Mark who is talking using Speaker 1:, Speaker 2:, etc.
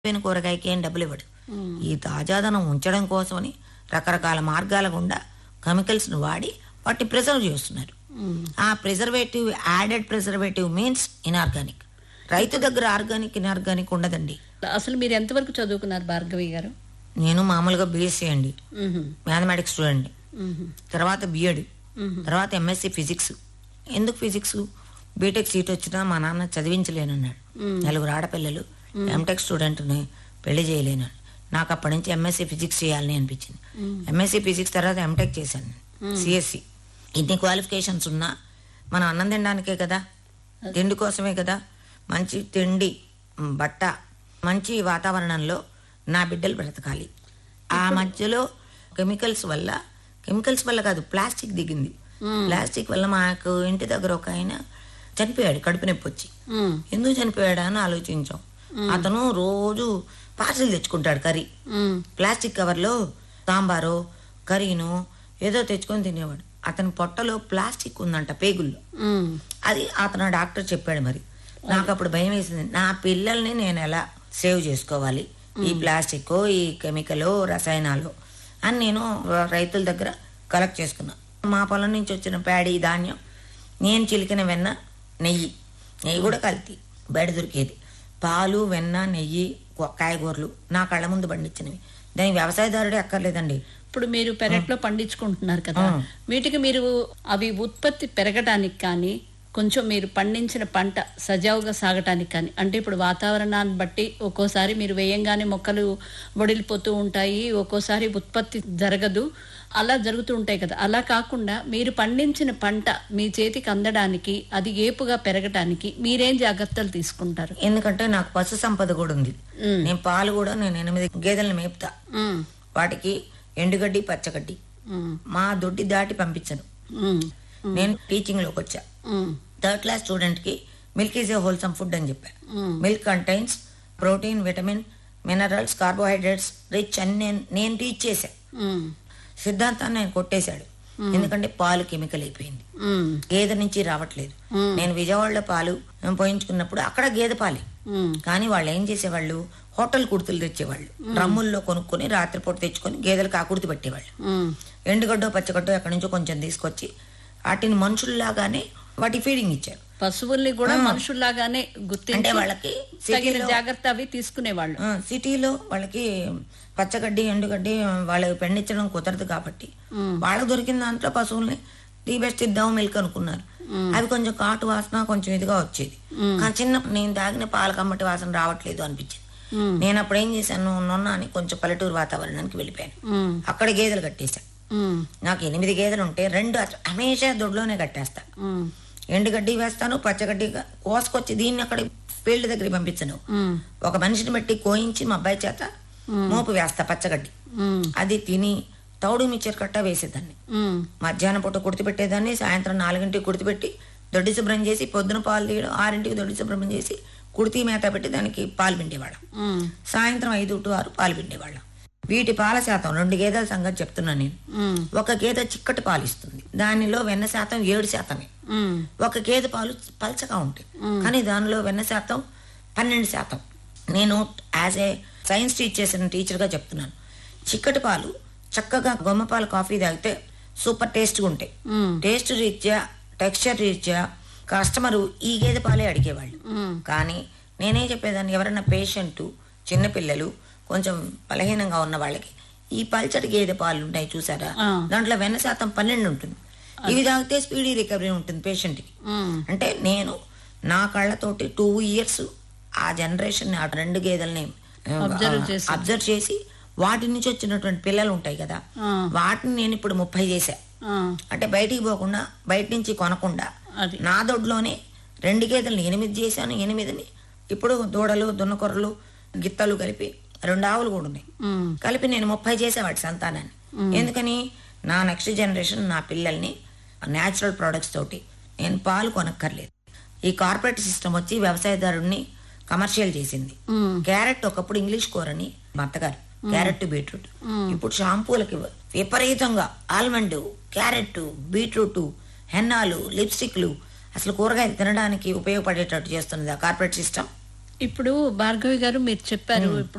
Speaker 1: పోయిన కూరగాయకి ఏం డబ్బులు ఇవ్వడు ఈ తాజాదనం ఉంచడం కోసమని రకరకాల మార్గాల గుండా కెమికల్స్ను వాడి వాటిని ప్రిజర్వ్ చేస్తున్నారు ఆ preservative added preservative means inorganic రైతు దగ్గర ఆర్గానిక్ ఇన్ఆర్గానిక్ ఉండదండి
Speaker 2: అసలు మీరు ఎంతవరకు చదువుకున్నారు భార్గవి గారు
Speaker 1: నేను మామూలుగా బీఎస్సీ అండి
Speaker 2: మ్హూ.
Speaker 1: మ్యాథమెటిక్స్ స్టూడెంట్
Speaker 2: మ్హూ.
Speaker 1: తర్వాత బిఎడ్
Speaker 2: మ్మ్.
Speaker 1: తర్వాత ఎంఎస్సి ఫిజిక్స్ ఎందుకు ఫిజిక్స్ బీటెక్ సీట్ వచ్చినా మా నాన్న చదివించలేనన్నాడు నలుగురు ఆడపిల్లలు ఎంటెక్ స్టూడెంట్ని పెళ్లి చేయలేను నాకు అప్పటి నుంచి ఎంఎస్సి ఫిజిక్స్ చేయాలని అనిపించింది ఎంఎస్సి ఫిజిక్స్ తర్వాత ఎంటెక్ చేశాను సిఎస్సి ఇన్ని క్వాలిఫికేషన్స్ ఉన్నా మనం అన్నం తినడానికే కదా తిండి కోసమే కదా మంచి తిండి మ్, బట్ట మంచి వాతావరణంలో నా బిడ్డలు బ్రతకాలి ఆ మధ్యలో కెమికల్స్ వల్ల కెమికల్స్ వల్ల కాదు ప్లాస్టిక్ దిగింది ప్లాస్టిక్ వల్ల మాకు ఇంటి దగ్గర ఒక ఆయన చనిపోయాడు కడుపు నొప్పి వచ్చి
Speaker 2: మ్.
Speaker 1: ఎందుకు చనిపోయాడా అని ఆలోచించాం అతను రోజు పార్సిల్ తెచ్చుకుంటాడు కర్రీ
Speaker 2: మ్.
Speaker 1: ప్లాస్టిక్ కవర్లో సాంబారో కర్రీను ఏదో తెచ్చుకొని తినేవాడు అతని పొట్టలో ప్లాస్టిక్ ఉందంట పేగుల్లో
Speaker 2: మ్.
Speaker 1: అది అతను డాక్టర్ చెప్పాడు మరి నాకు అప్పుడు భయం వేసింది నా పిల్లల్ని నేను ఎలా సేవ్ చేసుకోవాలి ఈ ప్లాస్టిక్ ఈ కెమికల్ రసాయనాలు అని నేను రైతుల దగ్గర కలెక్ట్ చేసుకున్నా మా పొలం నుంచి వచ్చిన ప్యాడీ ధాన్యం నేను చిలికిన వెన్న నెయ్యి నెయ్యి కూడా కల్తీ బయట దొరికేది పాలు వెన్న నెయ్యి కూ- కాయగూరలు నా కళ్ళ ముందు పండించినవి దానికి వ్యవసాయదారుడే అక్కర్లేదండి
Speaker 2: ఇప్పుడు మీరు పెరట్లో పండించుకుంటున్నారు కదా వీటికి మీరు అవి ఉత్పత్తి పెరగడానికి కానీ కొంచెం మీరు పండించిన పంట సజావుగా సాగటానికి కానీ అంటే ఇప్పుడు వాతావరణాన్ని బట్టి ఒక్కోసారి మీరు వేయంగానే మొక్కలు వడిలిపోతూ ఉంటాయి ఒక్కోసారి ఉత్పత్తి జరగదు అలా జరుగుతూ ఉంటాయి కదా అలా కాకుండా మీరు పండించిన పంట మీ చేతికి అందడానికి అది ఏపుగా పెరగటానికి మీరేం జాగ్రత్తలు తీసుకుంటారు
Speaker 1: ఎందుకంటే నాకు పశు సంపద కూడా ఉంది
Speaker 2: మ్.
Speaker 1: నేను పాలు కూడా నేను ఎనిమిది గేదెలను మేపుతా
Speaker 2: మ్,
Speaker 1: వాటికి ఎండుగడ్డి పచ్చగడ్డి
Speaker 2: మ్,
Speaker 1: మా దొడ్డి దాటి పంపించను
Speaker 2: మ్,
Speaker 1: నేను టీచింగ్లోకి వచ్చా
Speaker 2: మ్,
Speaker 1: థర్డ్ క్లాస్ స్టూడెంట్కి milk is a wholesome food అని చెప్పా
Speaker 2: మ్.
Speaker 1: Milk contains protein vitamin minerals carbohydrates rich అని నేను నేను టీచ్ చేశా
Speaker 2: మ్,
Speaker 1: సిద్ధాంతాన్ని ఆయన కొట్టేశాడు ఎందుకంటే పాలు కెమికల్ అయిపోయింది
Speaker 2: మ్,
Speaker 1: గేదె నుంచి రావట్లేదు నేను విజయవాడలో పాలు పోయించుకున్నప్పుడు అక్కడ గేదె పాలే
Speaker 2: మ్.
Speaker 1: కానీ వాళ్ళు ఏం చేసేవాళ్ళు హోటల్ కుర్తులు తెచ్చేవాళ్ళు డ్రమ్ముల్లో కొనుక్కొని రాత్రిపూట తెచ్చుకొని గేదెలకు ఆ కుర్తి పెట్టేవాళ్ళు
Speaker 2: మ్,
Speaker 1: ఎండుగడ్డో పచ్చగడ్డో ఎక్కడి నుంచో కొంచెం తీసుకొచ్చి వాటిని మనుషుల్లాగానే వాటి ఫీడింగ్ ఇచ్చారు
Speaker 2: పశువుల్ని కూడా మనుషుల్లాగానే
Speaker 1: అంటే
Speaker 2: గుర్తించి
Speaker 1: వాళ్ళకి
Speaker 2: తగిన
Speaker 1: సిటీలో
Speaker 2: జాగ్రత్త అవి తీసుకునేవాళ్ళు
Speaker 1: ఆ, సిటీలో వాళ్ళకి పచ్చగడ్డి ఎండుగడ్డి వాళ్ళు పెండించడం కుదరదు కాబట్టి వాళ్ళకి దొరికిన దాంట్లో పశువుల్ని టీ బెస్ట్ ఇద్దాం మిల్క్ అనుకున్నారు అవి కొంచెం కాటు వాసన కొంచెం ఇదిగా వచ్చేది కానీ చిన్న నేను తాగిన పాల కమ్మటి వాసన రావట్లేదు అనిపించింది
Speaker 2: మ్,
Speaker 1: నేను అప్పుడు ఏం చేశాను నొన్న అని కొంచెం పల్లెటూరు వాతావరణానికి వెళ్ళిపోయాను
Speaker 2: మ్,
Speaker 1: అక్కడ గేదెలు కట్టేశాను
Speaker 2: మ్,
Speaker 1: నాకు ఎనిమిది గేదెలు ఉంటే రెండు అస- హమేషా దొడ్లోనే కట్టేస్తా
Speaker 2: మ్,
Speaker 1: ఎండుగడ్డి వేస్తాను పచ్చగడ్డి కోసుకొచ్చి దీన్ని అక్కడ ఫీల్డ్ దగ్గరికి పంపించను
Speaker 2: మ్,
Speaker 1: ఒక మనిషిని పెట్టి కోయించి మా అబ్బాయి చేత మోపు వేస్తా పచ్చగడ్డి
Speaker 2: మ్,
Speaker 1: అది తిని తౌడు మిచ్చర్ కట్ట వేసేదాన్ని
Speaker 2: మ్,
Speaker 1: మధ్యాహ్నం పూట కుడితి పెట్టేదాన్ని సాయంత్రం నాలుగింటికి కుడితి పెట్టి దొడ్డి శుభ్రం చేసి పొద్దున పాలు తీయడం ఆరింటికి దొడ్డి శుభ్రం చేసి కుడితి మేత పెట్టి దానికి పాలు పిండేవాళ్ళం
Speaker 2: మ్,
Speaker 1: సాయంత్రం ఐదు టు ఆరు పాలు పిండేవాళ్ళం వీటి పాల శాతం రెండు గేదెల సంగతి చెప్తున్నాను నేను
Speaker 2: మ్,
Speaker 1: ఒక గేదె చిక్కటి పాలు ఇస్తుంది దానిలో వెన్న శాతం ఏడు శాతమే
Speaker 2: మ్,
Speaker 1: ఒక గేదె పాలు పల్చగా ఉంటాయి కానీ దానిలో వెన్న శాతం పన్నెండు శాతం నేను యాజ్ ఏ సైన్స్ టీచ్ చేసిన టీచర్గా చెప్తున్నాను చిక్కటి పాలు చక్కగా గొమ్మ పాలు కాఫీ తాగితే సూపర్ టేస్ట్గా ఉంటాయి
Speaker 2: మ్,
Speaker 1: టేస్ట్ రీత్యా టెక్స్చర్ రీత్యా కస్టమరు ఈ గేదె పాలే అడిగేవాళ్ళు
Speaker 2: మ్,
Speaker 1: కానీ నేనే చెప్పేదాన్ని ఎవరైనా పేషెంట్ చిన్నపిల్లలు కొంచెం బలహీనంగా ఉన్న వాళ్ళకి ఈ పల్చటి గేదె పాలు ఉంటాయి చూసారా
Speaker 2: ఆ.
Speaker 1: దాంట్లో వెన్న శాతం పన్నెండు ఉంటుంది ఇవి తాగితే స్పీడీ రికవరీ ఉంటుంది పేషెంట్కి
Speaker 2: మ్,
Speaker 1: అంటే నేను నా కళ్ళతోటి టూ ఇయర్స్ ఆ జనరేషన్ ఆ రెండు గేదెల్ని
Speaker 2: Observe చేసి.
Speaker 1: అబ్జర్వ్ చేసి వాటి నుంచి వచ్చినటువంటి పిల్లలు ఉంటాయి కదా
Speaker 2: ఆ.
Speaker 1: వాటిని నేను ఇప్పుడు ముప్పై చేశా
Speaker 2: ఆ,
Speaker 1: అంటే బయటికి పోకుండా బయట నుంచి కొనకుండా
Speaker 2: అది
Speaker 1: నా దొడ్లోనే రెండు గేదెలను ఎనిమిది చేశాను ఎనిమిదిని ఇప్పుడు దూడలు దున్నకొర్రలు గిత్తలు కలిపి రెండు ఆవులు కూడా ఉన్నాయి
Speaker 2: మ్,
Speaker 1: కలిపి నేను ముప్పై చేసేవాడి సంతానాన్ని ఎందుకని నా నెక్స్ట్ జనరేషన్ నా పిల్లల్ని న్యాచురల్ ప్రొడక్ట్స్ తోటి నేను పాలు కొనక్కర్లేదు ఈ కార్పొరేట్ సిస్టమ్ వచ్చి వ్యవసాయదారుణ్ణి కమర్షియల్ చేసింది
Speaker 2: మ్,
Speaker 1: క్యారెట్ ఒకప్పుడు ఇంగ్లీష్ కూరని మా అత్తగారు క్యారెట్ బీట్రూట్ ఇప్పుడు షాంపూలకి విపరీతంగా ఆల్మండ్ క్యారెట్ బీట్రూట్ హెన్నాలు లిప్స్టిక్లు అసలు కూరగాయలు తినడానికి ఉపయోగపడేటట్టు చేస్తున్నది ఆ కార్పొరేట్ సిస్టమ్
Speaker 2: ఇప్పుడు భార్గవి గారు మీరు చెప్పారు ఇప్పుడు